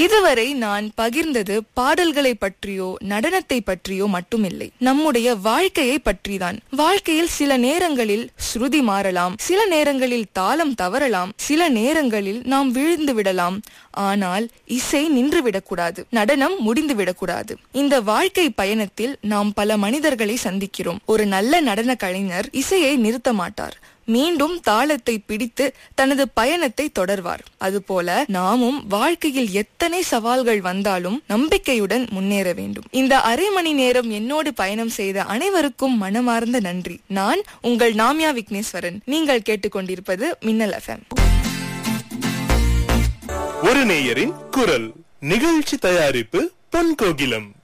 இதுவரை நான் பகிர்ந்தது பாடல்களை பற்றியோ நடனத்தை பற்றியோ மட்டுமில்லை நம்முடைய வாழ்க்கையை பற்றிதான் வாழ்க்கையில் சில நேரங்களில் ஸ்ருதி மாறலாம் சில நேரங்களில் தாளம் தவறலாம் சில நேரங்களில் நாம் விழுந்து விடலாம் ஆனால் இசை நின்று விடக்கூடாது நடனம் முடிந்து விடக்கூடாது இந்த வாழ்க்கை பயணத்தில் நாம் பல மனிதர்களை சந்திக்கிறோம் ஒரு நல்ல நடன கலைஞர் இசையை நிறுத்த மாட்டார் மீண்டும் தாளத்தை பிடித்து தனது பயணத்தை தொடர்வார் அதுபோல நாமும் வாழ்க்கையில் எத்தனை சவால்கள் வந்தாலும் நம்பிக்கையுடன் முன்னேற வேண்டும் இந்த அரை மணி நேரம் என்னோடு பயணம் செய்த அனைவருக்கும் மனமார்ந்த நன்றி நான் உங்கள் நாமியா விக்னேஸ்வரன் நீங்கள் கேட்டுக்கொண்டிருப்பது மின்னல் எஃப்எம் ஒரு நேயரின் குரல் நிகழ்ச்சி தயாரிப்பு பொன் கோகிலம்